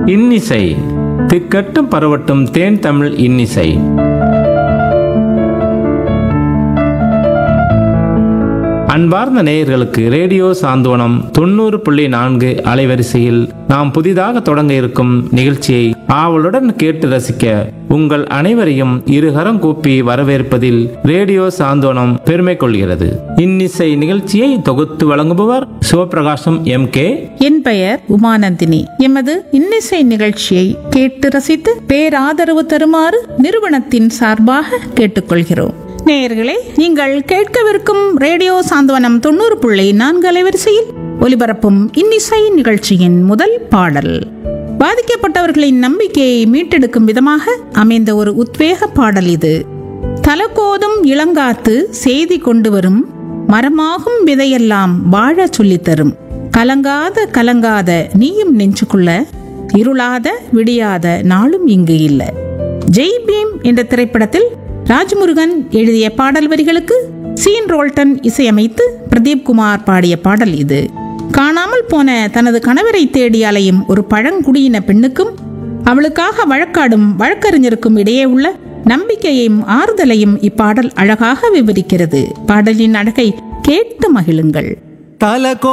இன்னிசை திக்கட்டும் பரவட்டும் தேன் தமிழ் இன்னிசை அன்பார்ந்த நேயர்களுக்கு ரேடியோ சாந்தோனம் தொண்ணூறு புள்ளி நான்கு அலைவரிசையில் நாம் புதிதாக தொடங்க இருக்கும் நிகழ்ச்சியை ஆவலுடன் கேட்டு ரசிக்க உங்கள் அனைவரையும் இருகரம் கூப்பி வரவேற்பதில் ரேடியோ சாந்தோனம் பெருமை கொள்கிறது இன்னிசை நிகழ்ச்சியை தொகுத்து வழங்குபவர் சிவபிரகாசம் எம் கே என் பெயர் உமானந்தினி எமது இன்னிசை நிகழ்ச்சியை கேட்டு ரசித்து பேராதரவு தருமாறு நிறுவனத்தின் சார்பாக கேட்டுக்கொள்கிறோம் நேயர்களே நீங்கள் கேட்கவிருக்கும் ரேடியோ சாந்தவனம் தொண்ணூறு புள்ளி நான்கு அலைவரிசையில் ஒலிபரப்பும் இன்னிசை நிகழ்ச்சியின் முதல் பாடல் பாதிக்கப்பட்டவர்களின் நம்பிக்கையை மீட்டெடுக்கும் விதமாக அமைந்த ஒரு உத்வேக பாடல் இது தலகோதும் இளங்காத்து செய்தி கொண்டு வரும் மரமாகும் விதையெல்லாம் வாழ சொல்லித் தரும் கலங்காத கலங்காத நீயும் நெஞ்சுக்குள்ள இருளாத விடியாத நாளும் இங்கு இல்ல ஜெய் பீம் என்ற திரைப்படத்தில் ராஜ்முருகன் எழுதிய பாடல் வரிகளுக்கு சீன் ரோல்டன் இசையமைத்து பிரதீப் குமார் பாடிய பாடல் இது காணாமல் போன தனது கணவரை தேடி அலையும் ஒரு பழங்குடியின பெண்ணுக்கும் அவளுக்காக வழக்காடும் வழக்கறிஞருக்கும் இடையே உள்ள நம்பிக்கையையும் ஆறுதலையும் இப்பாடல் அழகாக விவரிக்கிறது பாடலின் அழகை கேட்டு மகிழுங்கள் தலகோ